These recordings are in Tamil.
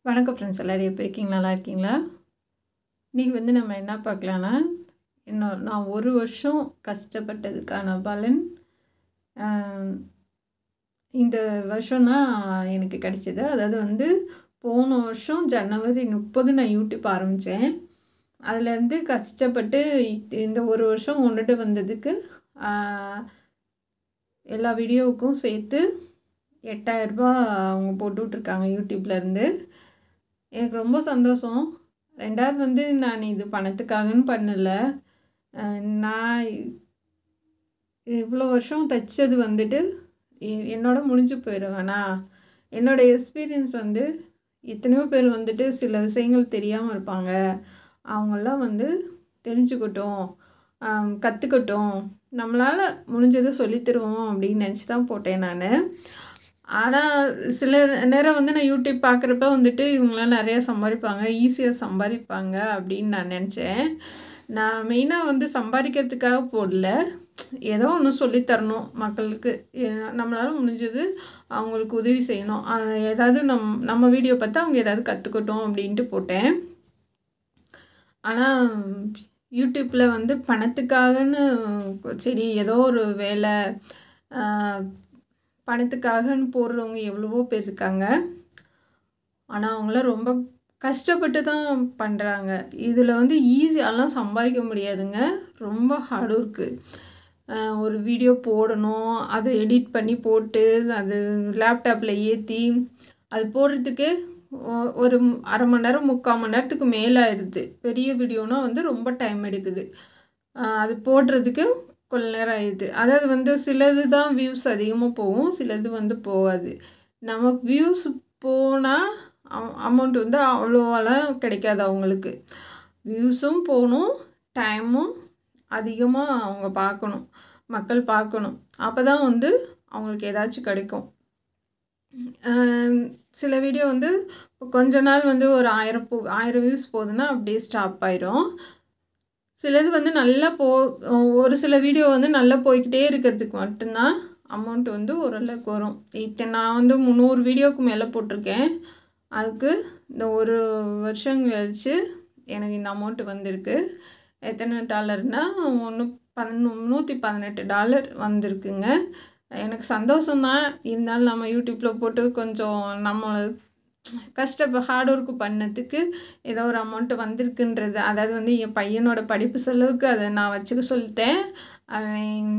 வணக்கம் ஃப்ரெண்ட்ஸ் எல்லோரும் எப்படி இருக்கீங்க நல்லா இருக்கீங்களா இன்றைக்கி வந்து நம்ம என்ன பார்க்கலான்னா இன்னும் நான் ஒரு வருஷம் கஷ்டப்பட்டதுக்கான பலன் ஆஹ், இந்த வருஷம் தான் எனக்கு கிடைச்சிது அதாவது வந்து போன வருஷம் ஜனவரி முப்பது நான் யூடியூப் ஆரம்பித்தேன் அதுலேருந்து கஷ்டப்பட்டு இ- இந்த ஒரு வருஷம் கொண்டுட்டு வந்ததுக்கு ஆஹ், எல்லா வீடியோவுக்கும் சேர்த்து எட்டாயிரரூபா அவங்க போட்டு விட்ருக்காங்க யூடியூப்லேருந்து எனக்கு ரொம்ப சந்தோஷம் ரெண்டாவது வந்து நான் இது பணத்துக்காகன்னு பண்ணல அஹ் நான் இவ்வளோ வருஷம் தைச்சது வந்துட்டு எ- என்னோட முடிஞ்சு போயிடுவேனா என்னோட எக்ஸ்பீரியன்ஸ் வந்து எத்தனையோ பேர் வந்துட்டு சில விஷயங்கள் தெரியாமல் இருப்பாங்க அவங்கெல்லாம் வந்து தெரிஞ்சுக்கட்டும் கற்றுக்கட்டும் நம்மளால் முடிஞ்சதை சொல்லித் தருவோம் அப்படின்னு நினச்சி தான் போட்டேன் நான் ஆனால் சில நேரம் வந்து நான் யூடியூப் பார்க்குறப்ப வந்துட்டு இவங்களாம் நிறையா சம்பாதிப்பாங்க ஈஸியாக சம்பாதிப்பாங்க அப்படின்னு நான் நினச்சேன் நான் மெயினாக வந்து சம்பாதிக்கிறதுக்காக போடல ஏதோ ஒன்று சொல்லித்தரணும் மக்களுக்கு எ- நம்மளால முடிஞ்சது அவங்களுக்கு உதவி செய்யணும் அது ஏதாவது நம் நம்ம வீடியோ பார்த்து அவங்க ஏதாவது கற்றுக்கட்டும் அப்படின்ட்டு போட்டேன் ஆனால் யூடியூப்பில் வந்து பணத்துக்காகன்னு சரி ஏதோ ஒரு வேலை ஆஹ், பணத்துக்காகன்னு போடுறவங்க எவ்வளவோ பேர் இருக்காங்க ஆனால் அவங்களாம் ரொம்ப கஷ்டப்பட்டு தான் பண்ணுறாங்க இதில் வந்து ஈஸியாலாம் சம்பாதிக்க முடியாதுங்க ரொம்ப ஹார்ட் ஒர்க்கு ஒரு வீடியோ போடணும் அதை எடிட் பண்ணி போட்டு அது லேப்டாப்பில் ஏற்றி அது போடுறதுக்கே ஒ- ஒரு ம- அரை மணி நேரம் முக்கால் மணி நேரத்துக்கு மேலே ஆயிடுது பெரிய வீடியோனா வந்து ரொம்ப டைம் எடுக்குது ஆஹ் அது போடுறதுக்கு கொஞ்ச நேரம் ஆயிடுது அதாவது வந்து சிலது தான் வியூஸ் அதிகமாக போகும் சிலது வந்து போகாது நமக்கு வியூஸ் போனால் அமௌண்ட் வந்து அவ்வளோவெல்லாம் கிடைக்காது அவங்களுக்கு வியூஸும் போகணும் டைமும் அதிகமாக அவங்க பார்க்கணும் மக்கள் பார்க்கணும் அப்போ தான் வந்து அவங்களுக்கு ஏதாச்சும் கிடைக்கும் ஆஹ் சில வீடியோ வந்து கொஞ்ச நாள் வந்து ஒரு ஆயிரம் போ ஆயிரம் வியூஸ் போகுதுன்னா அப்படியே ஸ்டாப் ஆயிரும் சிலது வந்து நல்லா போ ஒரு சில வீடியோ வந்து நல்லா போய்க்கிட்டே இருக்கிறதுக்கு மட்டும்தான் அமௌண்ட் வந்து ஓரளவுக்கு வரும் இத்தனை நான் வந்து முந்நூறு வீடியோவுக்கு மேலே போட்டிருக்கேன் அதுக்கு இந்த ஒரு வருஷம் கழிச்சு எனக்கு இந்த அமௌண்ட் வந்திருக்கு எத்தனை டாலர்னால் ஒன்று பதினொ நூற்றி பதினெட்டு டாலர் வந்திருக்குங்க எனக்கு சந்தோஷம்தான் இருந்தாலும் நம்ம யூடியூப்பில் போட்டு கொஞ்சம் நம்ம கஷ்டப்ப ஹார்ட் ஒர்க் பண்ணதுக்கு ஏதோ ஒரு அமௌண்ட்டு வந்திருக்குன்றது அதாவது வந்து என் பையனோட படிப்பு செலவுக்கு அதை நான் வச்சுக்க சொல்லிட்டேன் அவன்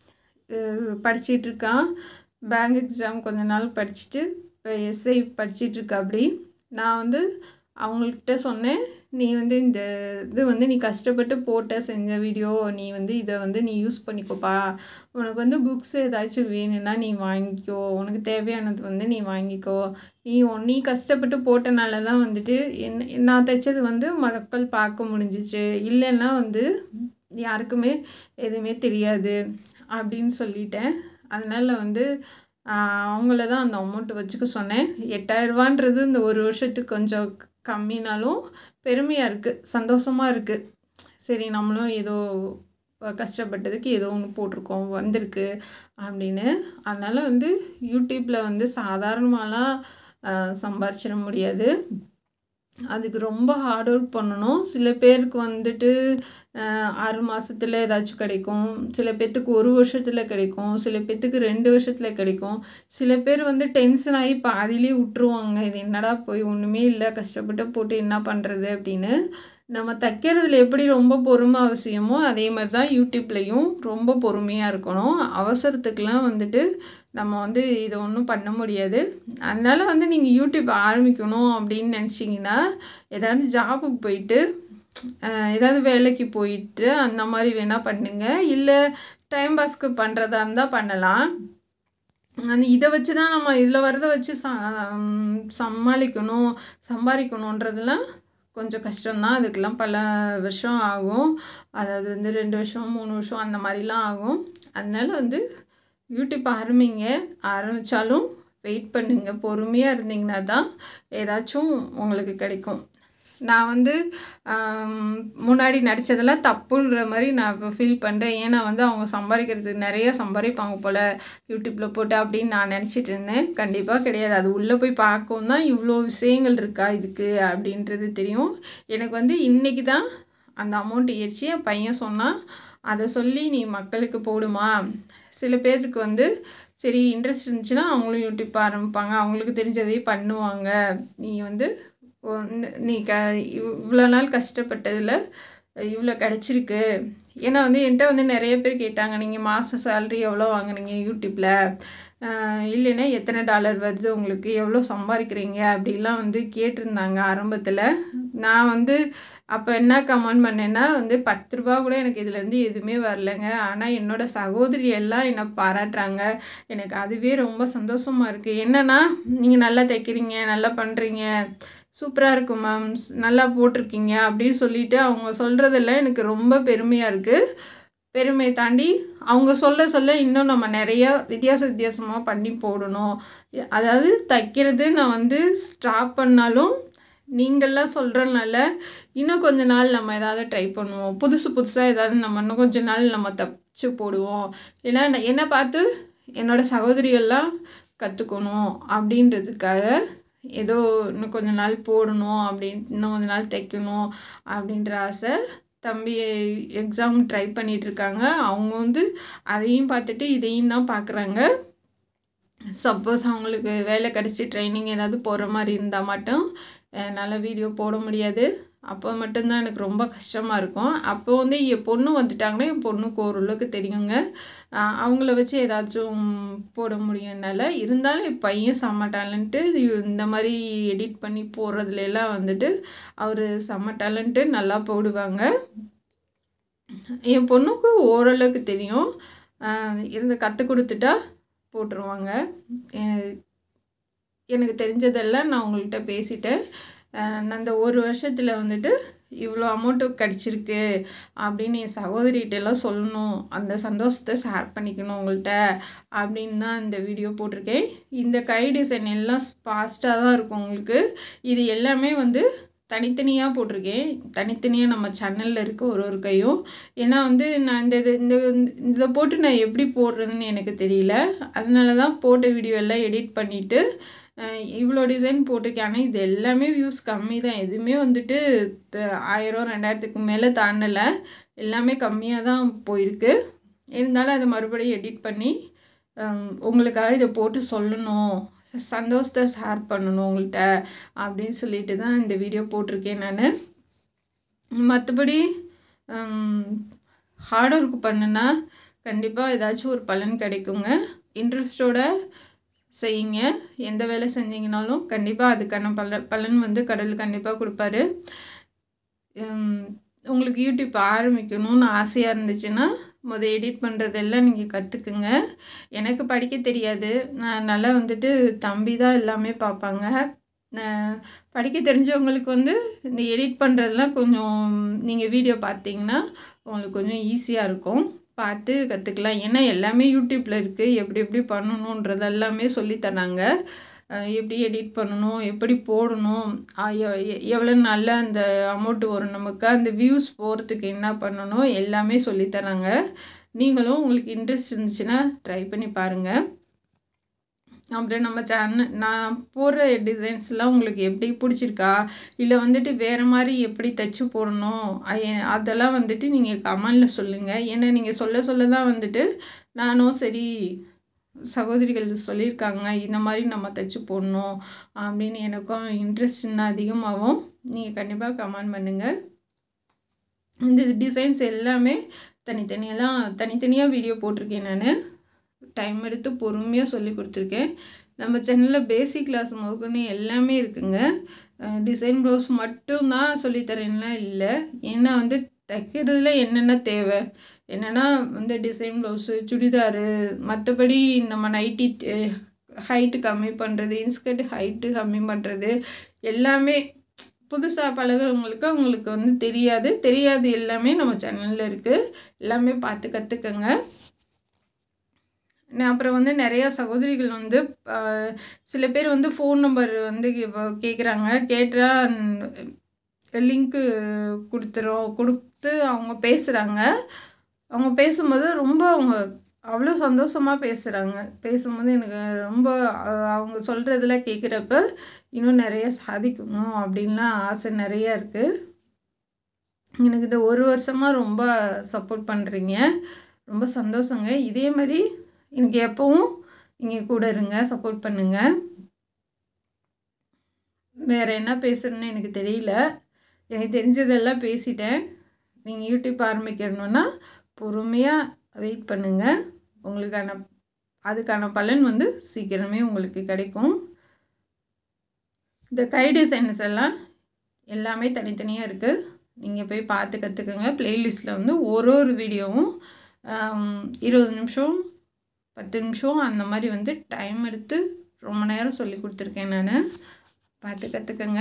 படிச்சிட்டு இருக்கான் பேங்க் எக்ஸாம் கொஞ்ச நாள் படிச்சுட்டு இப்போ எஸ்ஐ படிச்சிட்டு இருக்கா அப்படி நான் வந்து அவங்கள்ட்ட சொன்னேன் நீ வந்து இந்த இது வந்து நீ கஷ்டப்பட்டு போட்ட செஞ்ச வீடியோ நீ வந்து இதை வந்து நீ யூஸ் பண்ணிக்கோப்பா உனக்கு வந்து புக்ஸ் ஏதாச்சும் வேணும்னா நீ வாங்கிக்கோ உனக்கு தேவையானது வந்து நீ வாங்கிக்கோ நீ உன்- நீ கஷ்டப்பட்டு போட்டனால தான் வந்துட்டு என்ன நான் தைச்சது வந்து மக்கள் பார்க்க முடிஞ்சிச்சு இல்லைன்னா வந்து யாருக்குமே எதுவுமே தெரியாது அப்படின்னு சொல்லிட்டேன் அதனால் வந்து ஆஹ், அவங்கள தான் அந்த அமௌண்ட் வச்சுக்க சொன்னேன் எட்டாயிரரூபான்றது இந்த ஒரு வருஷத்துக்கு கொஞ்சம் க- கம்மினாலும் பெருமையாக இருக்குது சந்தோஷமாக இருக்குது சரி நம்மளும் ஏதோ கஷ்டப்பட்டதுக்கு ஏதோ ஒன்று போட்டிருக்கோம் வந்திருக்கு அப்படின்னு அதனால் வந்து யூடியூப்பில் வந்து சாதாரணமாலாம் ஆஹ், சம்பாரிச்சிட முடியாது அதுக்கு ரொம்ப ஹார்ட் ஒர்க் பண்ணணும் சில பேருக்கு வந்துட்டு ஆஹ், ஆறு மாதத்துல ஏதாச்சும் கிடைக்கும் சில பேர்த்துக்கு ஒரு வருஷத்தில் கிடைக்கும் சில பேர்த்துக்கு ரெண்டு வருஷத்தில் கிடைக்கும் சில பேர் வந்து டென்ஷன் ஆகி பாதியிலே விட்டுருவாங்க இது என்னடா போய் ஒன்றுமே இல்லை கஷ்டப்பட்டு போட்டு என்ன பண்ணுறது அப்படின்னு நம்ம தைக்கிறதுல எப்படி ரொம்ப பொறுமை அவசியமோ அதே மாதிரி தான் யூடியூப்லேயும் ரொம்ப பொறுமையாக இருக்கணும் அவசரத்துக்கெலாம் வந்துட்டு நம்ம வந்து இதை ஒன்றும் பண்ண முடியாது அதனால வந்து நீங்கள் யூடியூப் ஆரம்பிக்கணும் அப்படின்னு நினச்சிங்கன்னா ஏதாவது ஜாபுக்கு போயிட்டு அஹ், ஏதாவது வேலைக்கு போயிட்டு அந்த மாதிரி வேணால் பண்ணுங்கள் இல்லை டைம் பாஸ்க்கு பண்ணுறதா இருந்தால் பண்ணலாம் அந்த இதை வச்சு தான் நம்ம இதில் வரதை வச்சு ச ம், சமாளிக்கணும் சம்பாதிக்கணுன்றதுலாம் கொஞ்சம் கஷ்டம்தான் அதுக்கெல்லாம் பல வருஷம் ஆகும் அதாவது வந்து ரெண்டு வருஷம் மூணு வருஷம் அந்த மாதிரிலாம் ஆகும் அதனால வந்து யூடியூப் ஆரம்பிங்க ஆரம்பித்தாலும் வெயிட் பண்ணுங்க பொறுமையாக இருந்தீங்கன்னா தான் ஏதாச்சும் உங்களுக்கு கிடைக்கும் நான் வந்து முன்னாடி நடித்ததெல்லாம் தப்புன்ற மாதிரி நான் இப்போ ஃபீல் பண்ணுறேன் ஏன்னா வந்து அவங்க சம்பாதிக்கிறதுக்கு நிறைய சம்பாதிப்பாங்க போல் யூடியூப்பில் போட்டு அப்படின்னு நான் நினச்சிட்டு இருந்தேன் கண்டிப்பாக கிடையாது அது உள்ளே போய் பார்க்கவும் தான் இவ்வளோ விஷயங்கள் இருக்கா இதுக்கு அப்படின்றது தெரியும் எனக்கு வந்து இன்றைக்கி தான் அந்த அமௌண்ட் ஏறிச்சு என் பையன் சொன்னான் அதை சொல்லி நீ மக்களுக்கு போடுமா சில பேருக்கு வந்து சரி இன்ட்ரெஸ்ட் இருந்துச்சுன்னா அவங்களும் யூடியூப் ஆரம்பிப்பாங்க அவங்களுக்கு தெரிஞ்சதே பண்ணுவாங்க நீ வந்து நீ க இவ்வளோ நாள் கஷ்டப்பட்டதில் இவ்வளோ கிடச்சிருக்கு ஏன்னா வந்து என்கிட்ட வந்து நிறைய பேர் கேட்டாங்க நீங்கள் மாத சேல்ரி எவ்வளோ வாங்குறீங்க யூடியூப்பில் இல்லைன்னா எத்தனை டாலர் வருது உங்களுக்கு எவ்வளோ சம்பாதிக்கிறீங்க அப்படிலாம் வந்து கேட்டிருந்தாங்க ஆரம்பத்தில் நான் வந்து அப்போ என்ன கமெண்ட் பண்ணேன்னா வந்து பத்து ரூபா கூட எனக்கு இதுலேருந்து எதுவுமே வரலைங்க ஆனால் என்னோடய சகோதரி எல்லாம் என்னை பாராட்டுறாங்க எனக்கு அதுவே ரொம்ப சந்தோஷமாக இருக்குது என்னென்னா நீங்கள் நல்லா தைக்கிறீங்க நல்லா பண்ணுறீங்க சூப்பராக இருக்கும் மேம் நல்லா போட்டிருக்கீங்க அப்படின்னு சொல்லிட்டு அவங்க சொல்கிறதெல்லாம் எனக்கு ரொம்ப பெருமையாக இருக்குது பெருமையை தாண்டி அவங்க சொல்ல சொல்ல இன்னும் நம்ம நிறைய வித்தியாச வித்தியாசமாக பண்ணி போடணும் அதாவது தைக்கிறது நான் வந்து ஸ்டாப் பண்ணாலும் நீங்கள்லாம் சொல்கிறனால இன்னும் கொஞ்ச நாள் நம்ம ஏதாவது ட்ரை பண்ணுவோம் புதுசு புதுசாக ஏதாவது நம்ம இன்னும் கொஞ்ச நாள் நம்ம தப்பிச்சு போடுவோம் ஏன்னா என்னை பார்த்து என்னோடய சகோதரிகள்லாம் கற்றுக்கணும் அப்படின்றதுக்காக ஏதோ இன்னும் கொஞ்ச நாள் போடணும் அப்படின் இன்னும் கொஞ்ச நாள் தைக்கணும் அப்படின்ற ஆசை தம்பி எக்ஸாம் ட்ரை பண்ணிகிட்ருக்காங்க அவங்க வந்து அதையும் பார்த்துட்டு இதையும் தான் பார்க்குறாங்க சப்போஸ் அவங்களுக்கு வேலை கிடச்சி ட்ரைனிங் ஏதாவது போகிற மாதிரி இருந்தால் மட்டும் என்னால் வீடியோ போட முடியாது அப்போ மட்டும்தான் எனக்கு ரொம்ப கஷ்டமாக இருக்கும் அப்போ வந்து என் பொண்ணு வந்துட்டாங்கன்னா என் பொண்ணுக்கு ஓரளவுக்கு தெரியுங்க அவங்கள வச்சு ஏதாச்சும் போட முடியும் என்னால் இருந்தாலும் என் பையன் செம்ம டேலண்ட்டு இந்த மாதிரி எடிட் பண்ணி போடுறதுல எல்லாம் வந்துட்டு அவர் செம்ம டேலண்ட்டு நல்லா போடுவாங்க என் பொண்ணுக்கு ஓரளவுக்கு தெரியும் இருந்து கற்றுக் கொடுத்துட்டா போட்டுருவாங்க எனக்கு தெரிஞ்சதெல்லாம் நான் உங்கள்கிட்ட பேசிட்டேன் அந்த ஒரு வருஷத்தில் வந்துட்டு இவ்வளோ அமௌண்ட்டு கிடச்சிருக்கு அப்படின்னு என் சகோதரிகிட்டெல்லாம் சொல்லணும் அந்த சந்தோஷத்தை ஷேர் பண்ணிக்கணும் உங்கள்கிட்ட அப்படின்னு தான் இந்த வீடியோ போட்டிருக்கேன் இந்த கை டிசைன் எல்லாம் ஃபாஸ்ட்டாக தான் இருக்கும் உங்களுக்கு இது எல்லாமே வந்து தனித்தனியாக போட்டிருக்கேன் தனித்தனியாக நம்ம சேனலில் இருக்க ஒரு ஒரு கையும் ஏன்னா வந்து நான் இந்த இது இந்த இதை போட்டு நான் எப்படி போடுறதுன்னு எனக்கு தெரியல அதனால தான் போட்ட வீடியோ எல்லாம் எடிட் பண்ணிவிட்டு இவ்வளோ டிசைன் போட்டிருக்கேன் ஆனால் இது எல்லாமே வியூஸ் கம்மி தான் எதுவுமே வந்துட்டு இப்போ ஆயிரம் ரெண்டாயிரத்துக்கு மேலே தாண்டலை எல்லாமே கம்மியாக தான் போயிருக்கு இருந்தாலும் அதை மறுபடியும் எடிட் பண்ணி உங்களுக்காக இதை போட்டு சொல்லணும் சந்தோஷத்தை ஷேர் பண்ணணும் உங்கள்கிட்ட அப்படின்னு சொல்லிட்டு தான் இந்த வீடியோ போட்டிருக்கேன் நான் மற்றபடி ஹார்ட் ஒர்க் பண்ணுனா கண்டிப்பாக ஏதாச்சும் ஒரு பலன் கிடைக்குங்க இன்ட்ரெஸ்டோட செய்யுங்க எந்த வேலை செஞ்சீங்கனாலும் கண்டிப்பாக அதுக்கான பல பலன் வந்து கடவுள் கண்டிப்பாக கொடுப்பாரு உங்களுக்கு யூடியூப் ஆரம்பிக்கணும்னு ஆசையாக இருந்துச்சுன்னா முதல் எடிட் பண்ணுறதெல்லாம் நீங்கள் கற்றுக்குங்க எனக்கு படிக்க தெரியாது நான் நல்லா வந்துட்டு தம்பி தான் எல்லாமே பார்ப்பாங்க படிக்க தெரிஞ்சவங்களுக்கு வந்து இந்த எடிட் பண்ணுறதுலாம் கொஞ்சம் நீங்கள் வீடியோ பார்த்தீங்கன்னா உங்களுக்கு கொஞ்சம் ஈஸியாக இருக்கும் பார்த்து கற்றுக்கலாம் ஏன்னா எல்லாமே யூடியூப்பில் இருக்குது எப்படி எப்படி பண்ணணுன்றது எல்லாமே சொல்லித்தராங்க எப்படி எடிட் பண்ணணும் எப்படி போடணும் எவ்வளோ நல்ல அந்த அமௌண்ட்டு வரும் நமக்கு அந்த வியூஸ் போகிறதுக்கு என்ன பண்ணணும் எல்லாமே சொல்லித்தராங்க நீங்களும் உங்களுக்கு இன்ட்ரெஸ்ட் இருந்துச்சுன்னா ட்ரை பண்ணி பாருங்கள் அப்புறம் நம்ம சேனல் நான் போடுற டிசைன்ஸ்லாம் உங்களுக்கு எப்படி பிடிச்சிருக்கா இல்லை வந்துட்டு வேறு மாதிரி எப்படி தைச்சு போடணும் அதெல்லாம் வந்துட்டு நீங்கள் கமெண்டில் சொல்லுங்கள் ஏன்னா நீங்கள் சொல்ல சொல்ல தான் வந்துட்டு நானும் சரி சகோதரிகள் சொல்லியிருக்காங்க இந்த மாதிரி நம்ம தைச்சு போடணும் அப்படின்னு எனக்கும் இன்ட்ரெஸ்ட் இன்னும் அதிகமாகும் நீங்கள் கண்டிப்பாக கமெண்ட் பண்ணுங்கள் இந்த டிசைன்ஸ் எல்லாமே தனித்தனியெல்லாம் தனித்தனியாக வீடியோ போட்டிருக்கேன் நான் டைம் எடுத்து பொறுமையாக சொல்லி கொடுத்துருக்கேன் நம்ம சேனலில் பேசிக் கிளாஸ் முதற்கொண்டு எல்லாமே இருக்குங்க டிசைன் ப்ளவுஸ் மட்டும்தான் சொல்லித்தரேன்லாம் இல்லை ஏன்னா வந்து தைக்கிறதுல என்னென்ன தேவை என்னென்னா வந்து டிசைன் ப்ளவுஸு சுடிதாரு மற்றபடி நம்ம நைட்டி ஹைட்டு கம்மி பண்ணுறது இன்ஸ்கர்ட் ஹைட்டு கம்மி பண்ணுறது எல்லாமே புதுசாக பழகிறவங்களுக்கு அவங்களுக்கு வந்து தெரியாது தெரியாது எல்லாமே நம்ம சேனலில் இருக்குது எல்லாமே பார்த்து கற்றுக்கங்க அப்புறம் வந்து நிறையா சகோதரிகள் வந்து சில பேர் வந்து ஃபோன் நம்பர் வந்து கேட்குறாங்க கேட்டால் லிங்க்கு கொடுத்துரும் கொடுத்து அவங்க பேசுகிறாங்க அவங்க பேசும்போது ரொம்ப அவங்க அவ்வளோ சந்தோஷமாக பேசுகிறாங்க பேசும்போது எனக்கு ரொம்ப அஹ், அவங்க சொல்கிறதெல்லாம் கேட்குறப்ப இன்னும் நிறைய சாதிக்கணும் அப்படின்லாம் ஆசை நிறையா இருக்குது எனக்கு இந்த ஒரு வருஷமாக ரொம்ப சப்போர்ட் பண்ணுறீங்க ரொம்ப சந்தோஷங்க இதே மாதிரி எனக்கு எப்பவும் நீங்கள் கூட இருங்க சப்போர்ட் பண்ணுங்கள் வேறு என்ன பேசுகிறேன்னு எனக்கு தெரியல எனக்கு தெரிஞ்சதெல்லாம் பேசிட்டேன் நீங்கள் யூடியூப் ஆரம்பிக்கணுன்னா பொறுமையாக வெயிட் பண்ணுங்கள் உங்களுக்கான அதுக்கான பலன் வந்து சீக்கிரமே உங்களுக்கு கிடைக்கும் இந்த கை டிசைன்ஸ் எல்லாம் எல்லாமே தனித்தனியாக இருக்குது நீங்கள் போய் பார்த்து கற்றுக்குங்க ப்ளேலிஸ்ட்டில் வந்து ஒரு ஒரு வீடியோவும் ஆம், இருபது நிமிஷம் பத்து நிமிஷம் அந்த மாதிரி வந்து டைம் எடுத்து ரொம்ப நேரம் சொல்லி கொடுத்துருக்கேன் நான் பார்த்து கற்றுக்கங்க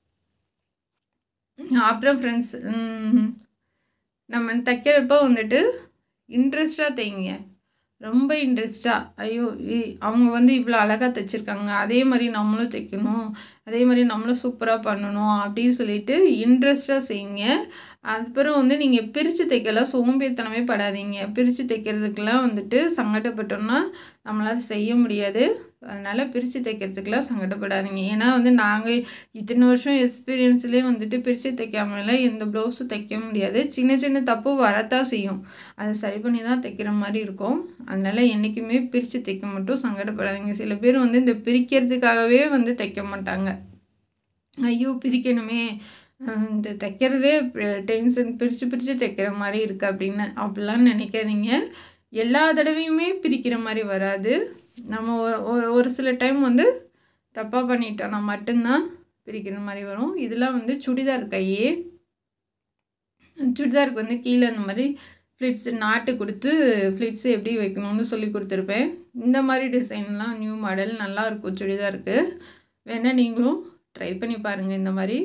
அப்புறம் ஃப்ரெண்ட்ஸ் நம்ம தைக்கிறப்ப வந்துட்டு இன்ட்ரெஸ்டாக தைங்க ரொம்ப இன்ட்ரெஸ்டாக ஐயோ இ- அவங்க வந்து இவ்வளோ அழகாக தைச்சிருக்காங்க அதே மாதிரி நம்மளும் தைக்கணும் அதே மாதிரி நம்மளும் சூப்பராக பண்ணணும் அப்படின்னு சொல்லிட்டு இன்ட்ரெஸ்டாக செய்யுங்க அதுக்கப்புறம் வந்து நீங்கள் பிரித்து தைக்கலாம் சோம்பேறித்தனமே படாதீங்க பிரித்து தைக்கிறதுக்கெல்லாம் வந்துட்டு சங்கடப்பட்டோம்னா நம்மளால் செய்ய முடியாது அதனால் பிரித்து தைக்கிறதுக்கெல்லாம் சங்கடப்படாதீங்க ஏன்னா வந்து நாங்கள் இத்தனை வருஷம் எக்ஸ்பீரியன்ஸ்லேயே வந்துட்டு பிரித்து தைக்காமலாம் எந்த ப்ளவுஸும் தைக்க முடியாது சின்ன சின்ன தப்பு வரத்தான் செய்யும் அதை சரி பண்ணி தான் தைக்கிற மாதிரி இருக்கும் அதனால் என்றைக்குமே பிரித்து தைக்க மட்டும் சங்கடப்படாதீங்க சில பேர் வந்து இந்த பிரிக்கிறதுக்காகவே வந்து தைக்க மாட்டாங்க ஐயோ பிரிக்கணுமே அஹ் இந்த தைக்கிறதே டென்ஷன் பிரித்து பிரித்து தைக்கிற மாதிரி இருக்குது அப்படின்னு அப்படிலாம் நினைக்காதீங்க எல்லா தடவையுமே பிரிக்கிற மாதிரி வராது நம்ம ஒ- ஒ- ஒரு சில டைம் வந்து தப்பாக பண்ணிட்டோம்னா மட்டும்தான் பிரிக்கிற மாதிரி வரும் இதெல்லாம் வந்து சுடிதார் கையே சுடிதாருக்கு வந்து கீழே இந்த மாதிரி ஃப்ளிட்ஸ் நாட்டு கொடுத்து ஃப்ளிட்ஸ் எப்படி வைக்கணும்னு சொல்லி கொடுத்துருப்பேன் இந்த மாதிரி டிசைன்லாம் நியூ மாடல் நல்லா இருக்கும் சுடிதாருக்கு வேணால் நீங்களும் ட்ரை பண்ணி பாருங்கள் இந்த மாதிரி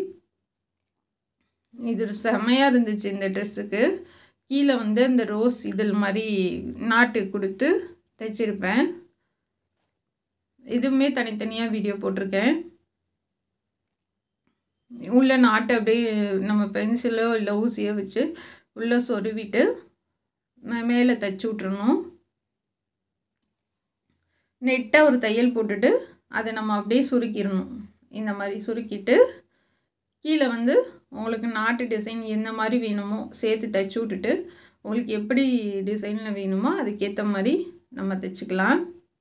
இது செமையாக இருந்துச்சு இந்த ட்ரெஸ்ஸுக்கு கீழே வந்து அந்த ரோஸ் இதழ் மாதிரி நாட்டு கொடுத்து தைச்சிருப்பேன் இதுவுமே தனித்தனியாக வீடியோ போட்டிருக்கேன் உள்ள நாட்டை அப்படியே நம்ம பென்சிலோ இல்லை ஊசியோ வச்சு உள்ளே சொருவிட்டு மே- மேலே தைச்சி விட்றணும் நெட்டாக ஒரு தையல் போட்டுட்டு அதை நம்ம அப்படியே சுருக்கிடணும் இந்த மாதிரி சுருக்கிட்டு கீழே வந்து உங்களுக்கு நாட்டு டிசைன் எந்த மாதிரி வேணுமோ சேர்த்து தைச்சி விட்டுட்டு உங்களுக்கு எப்படி டிசைனில் வேணுமோ அதுக்கேற்ற மாதிரி நம்ம தைச்சிக்கலாம்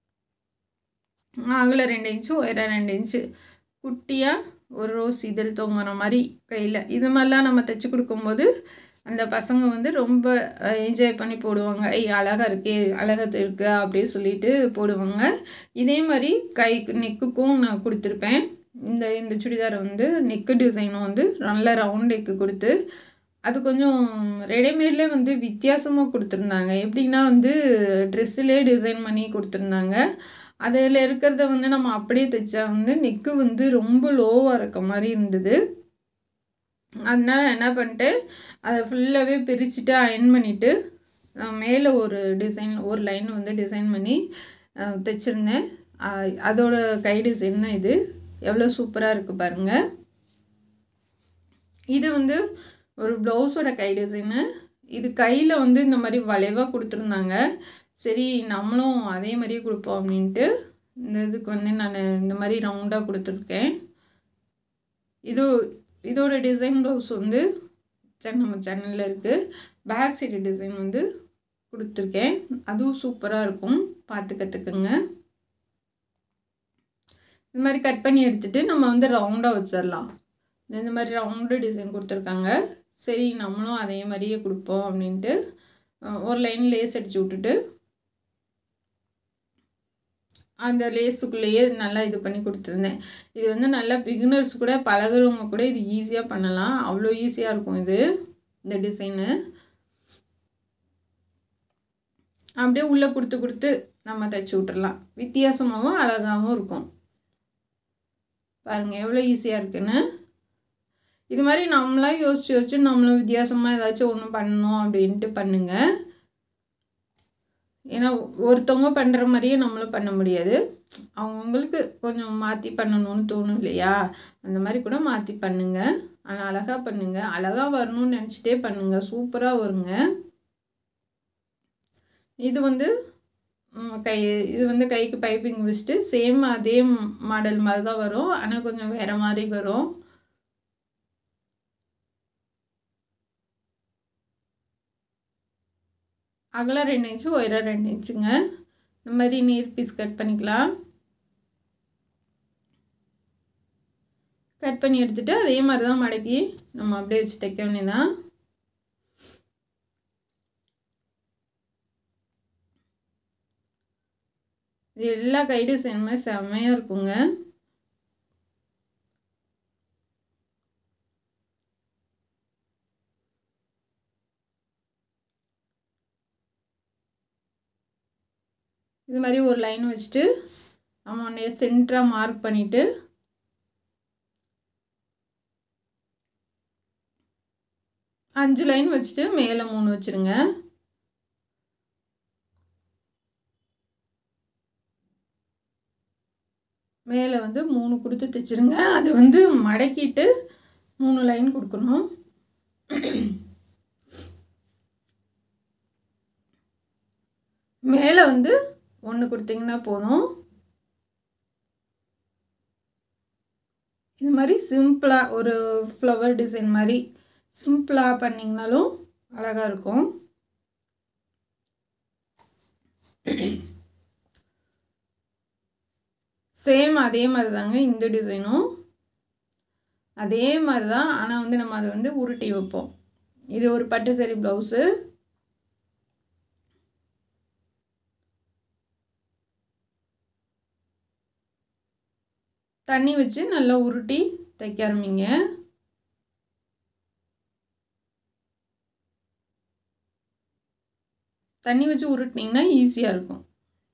அகல ரெண்டு இன்ச்சு உயரம் ரெண்டு இன்ச்சு குட்டியாக ஒரு ரோஸ் இதழ் தொங்குற மாதிரி கையில் இது மாதிரிலாம் நம்ம தைச்சி கொடுக்கும்போது அந்த பசங்க வந்து ரொம்ப என்ஜாய் பண்ணி போடுவாங்க ஐய் அழகாக இருக்கே அழகாக இருக்கு அப்படின்னு சொல்லிட்டு போடுவாங்க இதே மாதிரி கை நெக்குக்கும் நான் கொடுத்துருப்பேன் இந்த இந்த சுடிதாரை வந்து நெக்கு டிசைனும் வந்து நல்ல ரவுண்ட் நெக்கு கொடுத்து அது கொஞ்சம் ரெடிமேட்லேயே வந்து வித்தியாசமாக கொடுத்துருந்தாங்க எப்படின்னா வந்து ட்ரெஸ்ஸிலே டிசைன் பண்ணி கொடுத்துருந்தாங்க அதில் இருக்கிறத வந்து நம்ம அப்படியே தைச்சா வந்து நெக்கு வந்து ரொம்ப லோவாக இருக்க மாதிரி இருந்தது அதனால என்ன பண்ணிட்டேன் அதை ஃபுல்லாகவே பிரிச்சுட்டு அயன் பண்ணிவிட்டு மேலே ஒரு டிசைன் ஒரு லைன் வந்து டிசைன் பண்ணி அஹ், தைச்சிருந்தேன் அஹ், அதோட கை டிசைன் தான் இது எவ்வளோ சூப்பராக இருக்குது பாருங்கள் இது வந்து ஒரு ப்ளவுஸோட கை டிசைனு இது கையில் வந்து இந்த மாதிரி வளைவாக கொடுத்துருந்தாங்க சரி நம்மளும் அதே மாதிரியே கொடுப்போம் அப்படின்ட்டு இந்த இதுக்கு வந்து நான் இந்த மாதிரி ரவுண்டாக கொடுத்துருக்கேன் இது இதோட டிசைன் ப்ளவுஸ் வந்து சே- நம்ம சேனலில் இருக்குது பேக் சைடு டிசைன் வந்து கொடுத்துருக்கேன் அதுவும் சூப்பராக இருக்கும் பார்த்து கற்றுக்குங்க இந்த மாதிரி கட் பண்ணி எடுத்துட்டு நம்ம வந்து ரவுண்டாக வச்சிடலாம் இந்த மாதிரி ரவுண்டு டிசைன் கொடுத்துருக்காங்க சரி நம்மளும் அதே மாதிரியே கொடுப்போம் அப்படின்ட்டு அஹ், ஒரு லைன் லேஸ் அடிச்சு விட்டுட்டு அந்த லேஸுக்குள்ளேயே நல்லா இது பண்ணி கொடுத்துருந்தேன் இது வந்து நல்லா பிகினர்ஸ் கூட பழகுறவங்க கூட இது ஈஸியாக பண்ணலாம் அவ்வளோ ஈஸியாக இருக்கும் இது இந்த டிசைனு அப்படியே உள்ளே கொடுத்து கொடுத்து நம்ம தைச்சி விட்டுறலாம் வித்தியாசமாகவும் அழகாகவும் இருக்கும் பாருங்கள் எவ்வளோ ஈஸியாக இருக்குன்னு இது மாதிரி நம்மளாம் யோசிச்சு யோசிச்சு நம்மளும் வித்தியாசமாக ஏதாச்சும் ஒன்று பண்ணணும் அப்படின்ட்டு பண்ணுங்கள் ஏன்னா ஒருத்தவங்க பண்ணுற மாதிரியே நம்மளும் பண்ண முடியாது அவங்கவுங்களுக்கு கொஞ்சம் மாற்றி பண்ணணும்னு தோணும் இல்லையா அந்த மாதிரி கூட மாற்றி பண்ணுங்க ஆனால் அழகாக பண்ணுங்க அழகாக வரணும்னு நினச்சிட்டே பண்ணுங்க சூப்பராக வருங்க இது வந்து ம், கை இது வந்து கைக்கு பைப்பிங் வச்சுட்டு சேம் அதே மாடல் மாதிரி தான் வரும் ஆனால் கொஞ்சம் வேறு மாதிரி வரும் அகலம் ரெண்டு இன்ச்சு உயரம் ரெண்டு இன்ச்சுங்க இந்த மாதிரி நீர் பீஸ் கட் பண்ணிக்கலாம் கட் பண்ணி எடுத்துட்டு அதே மாதிரி தான் மடக்கி நம்ம அப்படியே வச்சு தைக்க வேண்டியதான் இது எல்லா கை டிசைனுமே செம்மையாக இருக்குங்க இது மாதிரி ஒரு லைன் வச்சுட்டு நம்ம ஒன்று சென்டராக மார்க் பண்ணிவிட்டு அஞ்சு லைன் வச்சுட்டு மேலே மூணு வச்சுருங்க மேலே வந்து மூணு கொடுத்து தைச்சிருங்க அது வந்து மடக்கிட்டு மூணு லைன் கொடுக்கணும் மேலே வந்து ஒன்று கொடுத்தீங்கன்னா போதும் இது மாதிரி சிம்பிளாக ஒரு ஃப்ளவர் டிசைன் மாதிரி சிம்பிளாக பண்ணிங்கனாலும் அழகாக இருக்கும் சேம் அதே மாதிரி தாங்க இந்த டிசைனும் அதே மாதிரி தான் ஆனால் வந்து நம்ம அதை வந்து உருட்டி வைப்போம் இது ஒரு பட்டு சரி ப்ளவுஸு தண்ணி வச்சு நல்லா உருட்டி தைக்க ஆரம்பிங்க தண்ணி வச்சு உருட்டினீங்கன்னா ஈஸியாக இருக்கும்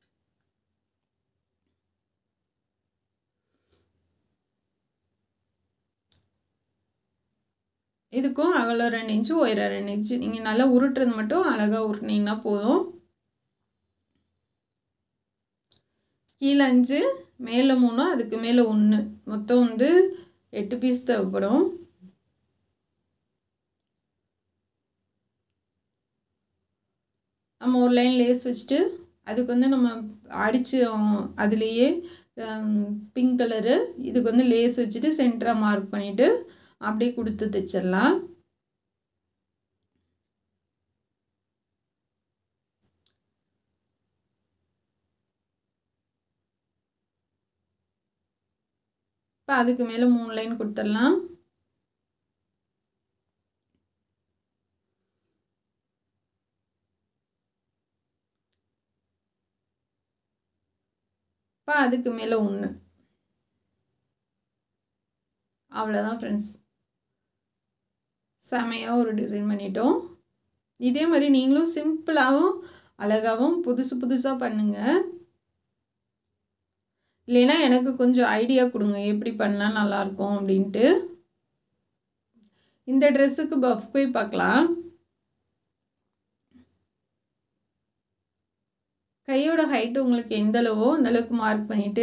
இதுக்கும் அகலம் ரெண்டு இன்ச்சு உயரம் ரெண்டு இன்ச்சு நீங்கள் நல்லா உருட்டுறது மட்டும் அழகாக உருட்டினீங்கன்னா போதும் கீழே அஞ்சு மேலே மூணு அதுக்கு மேலே ஒன்று மொத்தம் வந்து எட்டு பீஸ் தேவைப்படும் நம்ம ஒரு லைன் லேஸ் வச்சுட்டு அதுக்கு வந்து நம்ம அடித்து அதுலேயே பிங்க் கலரு இதுக்கு வந்து லேஸ் வச்சுட்டு சென்டராக மார்க் பண்ணிவிட்டு அப்படியே கொடுத்து தைச்சிடலாம் இப்போ அதுக்கு மேலே மூணு லைன் கொடுத்துடலாம் இப்போ அதுக்கு மேலே ஒன்று அவ்வளோதான் ஃப்ரெண்ட்ஸ் செமையாக ஒரு டிசைன் பண்ணிட்டோம் இதே மாதிரி நீங்களும் சிம்பிளாகவும் அழகாகவும் புதுசு புதுசாக பண்ணுங்கள் இல்லைன்னா எனக்கு கொஞ்சம் ஐடியா கொடுங்க எப்படி பண்ணால் நல்லாயிருக்கும் அப்படின்ட்டு இந்த ட்ரெஸ்ஸுக்கு பஃப் போய் பார்க்கலாம் கையோட ஹைட்டு உங்களுக்கு எந்த அளவோ அந்த அளவுக்கு மார்க் பண்ணிவிட்டு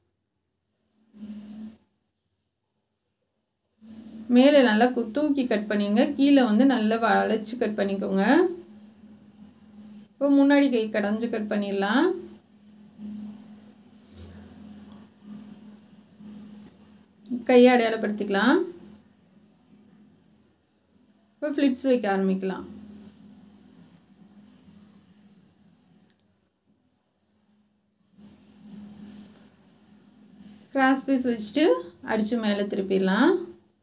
மேலே நல்லா தூக்கி கட் பண்ணிங்க கீழே வந்து நல்லா வளைச்சி கட் பண்ணிக்கோங்க இப்போ முன்னாடி கை கடைஞ்சி கட் பண்ணிடலாம் கையை அடையாளப்படுத்திக்கலாம் இப்போ ஃப்ளிட்ஸ் வைக்க ஆரம்பிக்கலாம் கிராஸ் பீஸ் வச்சுட்டு அடித்து மேலே திருப்பிடலாம்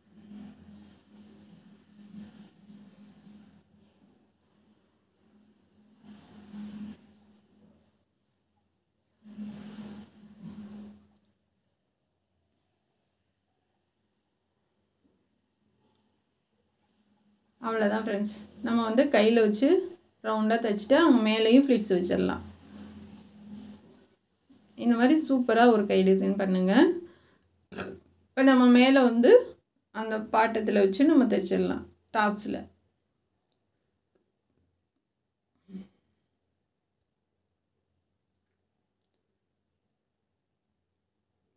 அவ்வளோதான் ஃப்ரெண்ட்ஸ் நம்ம வந்து கையில் வச்சு ரவுண்டாக தைச்சிட்டு அவங்க மேலேயும் ஃப்ளிட்ஸ் வச்சிடலாம் இந்த மாதிரி சூப்பராக ஒரு கை டிசைன் பண்ணுங்கள் இப்போ நம்ம மேலே வந்து அந்த பாட்டத்தில் வச்சு நம்ம தைச்சிடலாம் டாப்ஸில்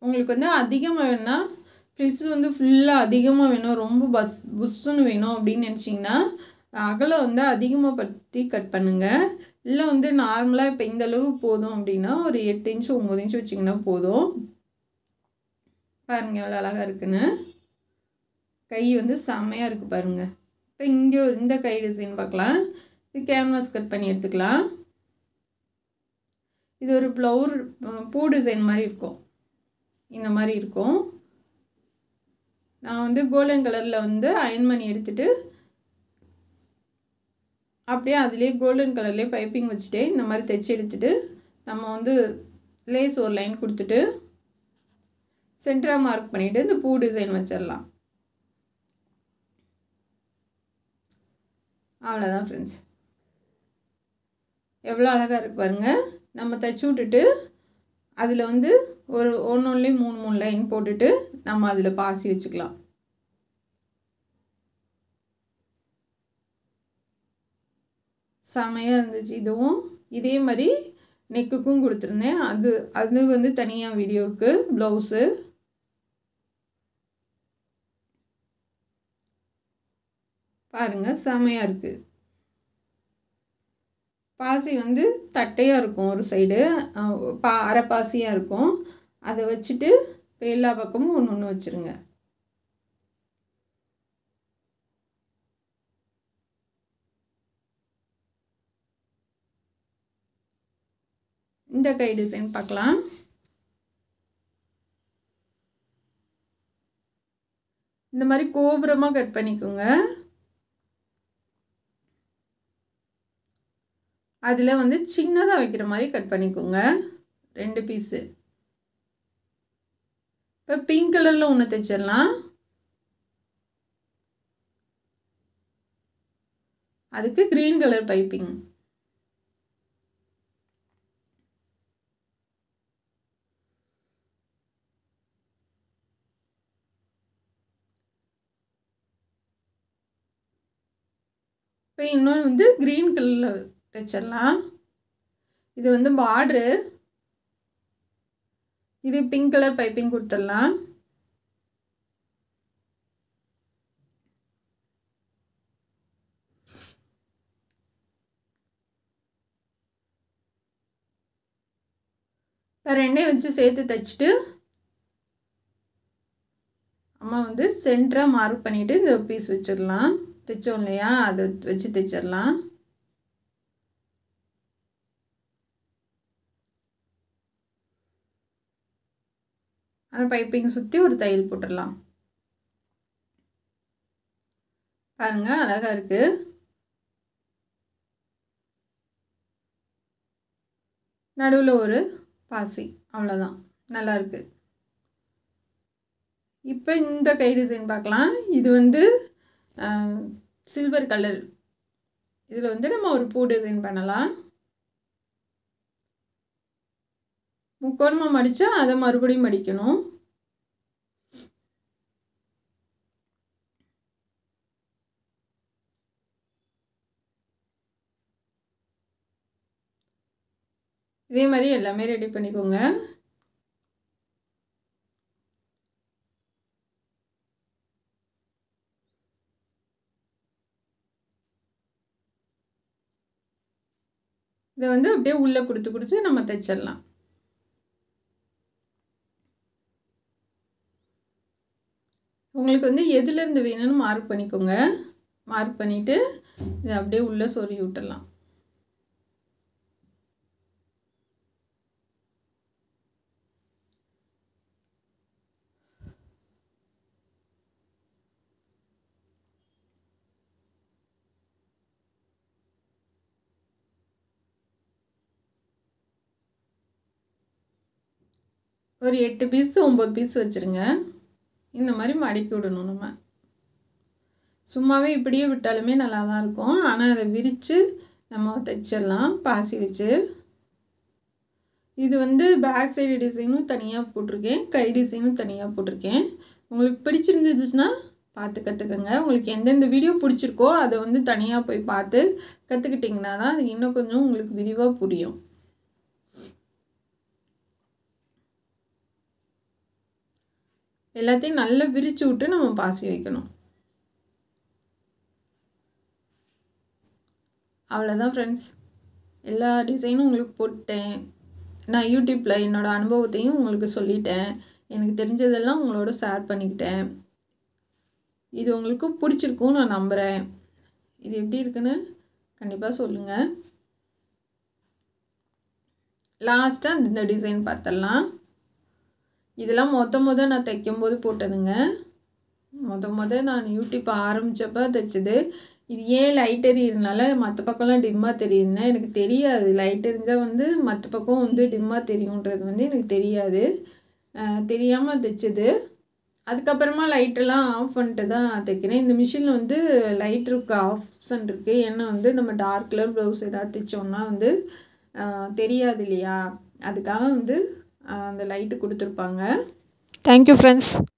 உங்களுக்கு வந்து அதிகமாக வேணால் ஃப்ளிட்ஸ் வந்து ஃபுல்லாக அதிகமாக வேணும் ரொம்ப பஸ் புஷ்ஷுன்னு வேணும் அப்படின்னு நினச்சிங்கன்னா அகலம் வந்து அதிகமாக பற்றி கட் பண்ணுங்கள் இல்லை வந்து நார்மலாக இப்போ இந்த அளவு போதும் அப்படின்னா ஒரு எட்டு இன்ச்சு ஒம்பது இன்ச்சு வச்சிங்கன்னா போதும் பாருங்கள் எவ்வளோ அழகாக இருக்குன்னு கை வந்து செம்மையாக இருக்குது பாருங்கள் இப்போ இங்கே இந்த கை டிசைன் பார்க்கலாம் இது கேன்வாஸ் கட் பண்ணி எடுத்துக்கலாம் இது ஒரு ப்ளவுர் பூ டிசைன் மாதிரி இருக்கும் இந்த மாதிரி இருக்கும் நான் வந்து கோல்டன் கலரில் வந்து அயன் பண்ணி எடுத்துகிட்டு அப்படியே அதுலேயே கோல்டன் கலர்லேயே பைப்பிங் வச்சுட்டு இந்த மாதிரி தைச்சி எடுத்துகிட்டு நம்ம வந்து லேஸ் ஒரு லைன் கொடுத்துட்டு சென்டராக மார்க் பண்ணிவிட்டு இந்த பூ டிசைன் வச்சிடலாம் அவ்வளோதான் ஃப்ரெண்ட்ஸ் எவ்வளோ அழகாக இருக்கு பாருங்கள் நம்ம தைச்சி விட்டுட்டு அதில் வந்து ஒரு ஒன்று ஒன்றுலேயும் மூணு மூணு லைன் போட்டுட்டு நம்ம அதில் பாசி வச்சுக்கலாம் செமையாக இருந்துச்சு இதுவும் இதே மாதிரி நெக்குக்கும் கொடுத்துருந்தேன் அது அது வந்து தனியாக வீடியோவுக்கு ப்ளவுஸு பாருங்கள் செமையாக இருக்குது பாசி வந்து தட்டையாக இருக்கும் ஒரு சைடு பா அரை பாசியாக இருக்கும் அதை வச்சுட்டு இப்போ எல்லா பக்கமும் ஒன்று ஒன்று வச்சுருங்க இந்த கை டிசைன் பார்க்கலாம் இந்த மாதிரி கோபுரமாக கட் பண்ணிக்கோங்க அதில் வந்து சின்னதாக வைக்கிற மாதிரி கட் பண்ணிக்கோங்க ரெண்டு பீஸு இப்போ பிங்க் கலரில் ஒன்று தைச்சிடலாம் அதுக்கு க்ரீன் கலர் பைப்பிங் இப்போ இன்னொன்று வந்து க்ரீன் கலரில் தைச்சிடலாம் இது வந்து பார்ட்ரு இது பிங்க் கலர் பைப்பிங் கொடுத்துடலாம் இப்போ ரெண்டையும் வச்சு சேர்த்து தைச்சிட்டு அம்மா வந்து சென்டராக மார்க் பண்ணிவிட்டு இந்த பீஸ் வச்சிடலாம் தைச்சோம் இல்லையா அதை வச்சு தைச்சிடலாம் அந்த பைப்பிங் சுற்றி ஒரு தையல் போட்டுடலாம் பாருங்கள் அழகாக இருக்குது நடுவில் ஒரு பாசி அவ்வளோதான் நல்லாயிருக்கு இப்போ இந்த கை டிசைன் பார்க்கலாம் இது வந்து சில்வர் கலர் இதில் வந்து நம்ம ஒரு பூ டிசைன் பண்ணலாம் முக்கோணமாக மடித்தா அதை மறுபடியும் மடிக்கணும் இதே மாதிரி எல்லாமே ரெடி பண்ணிக்கோங்க இதை வந்து அப்படியே உள்ளே கொடுத்து கொடுத்து நம்ம தைச்சிடலாம் உங்களுக்கு வந்து எதுலேருந்து வேணும்னு மார்க் பண்ணிக்கோங்க மார்க் பண்ணிவிட்டு இதை அப்படியே உள்ளே சொருகி விட்டுடலாம் ஒரு எட்டு பீஸ் ஒம்பது பீஸ் வச்சுருங்க இந்த மாதிரி மடக்கி விடணும் நம்ம சும்மாவே இப்படியே விட்டாலுமே நல்லா தான் இருக்கும் ஆனால் அதை விரித்து நம்ம தைச்சிடலாம் பாசி வச்சு இது வந்து பேக் சைடு டிசைனும் தனியாக போட்டிருக்கேன் கை டிசைனும் தனியாக போட்டிருக்கேன் உங்களுக்கு பிடிச்சிருந்ததுன்னா பார்த்து கற்றுக்கங்க உங்களுக்கு எந்தெந்த வீடியோ பிடிச்சிருக்கோ அதை வந்து தனியாக போய் பார்த்து கற்றுக்கிட்டிங்கன்னா தான் அது இன்னும் கொஞ்சம் உங்களுக்கு விரிவாக புரியும் எல்லாத்தையும் நல்லா விரித்து விட்டு நம்ம பாசி வைக்கணும் அவ்வளோதான் ஃப்ரெண்ட்ஸ் எல்லா டிசைனும் உங்களுக்கு போட்டேன் நான் யூடியூப்பில் என்னோடய அனுபவத்தையும் உங்களுக்கு சொல்லிட்டேன் எனக்கு தெரிஞ்சதெல்லாம் உங்களோட ஷேர் பண்ணிக்கிட்டேன் இது உங்களுக்கு பிடிச்சிருக்கும் நான் நம்புகிறேன் இது எப்படி இருக்குன்னு கண்டிப்பாக சொல்லுங்கள் லாஸ்ட்டாக இந்த டிசைன் பார்த்துடலாம் இதெல்லாம் மொத்த மொதல் நான் தைக்கும்போது போட்டதுங்க மொத மொத நான் யூடியூப் ஆரம்பித்தப்போ தைச்சது இது ஏன் லைட் எரியறதுனால மற்ற பக்கம்லாம் டிம்மாக தெரியுதுன்னா எனக்கு தெரியாது லைட் எரிஞ்சால் வந்து மற்ற பக்கம் வந்து டிம்மாக தெரியுன்றது வந்து எனக்கு தெரியாது தெரியாமல் தைச்சது அதுக்கப்புறமா லைட்டெல்லாம் ஆஃப் பண்ணிட்டு தான் தைக்கிறேன் இந்த மிஷினில் வந்து லைட் இருக்கு ஆப்ஷன் இருக்குது ஏன்னா வந்து நம்ம டார்க் கலர் ப்ளவுஸ் ஏதாவது தைச்சோம்னா வந்து தெரியாது இல்லையா அதுக்காக வந்து அந்த லைட்டு கொடுத்துருப்பாங்க தேங்க்யூ ஃப்ரெண்ட்ஸ்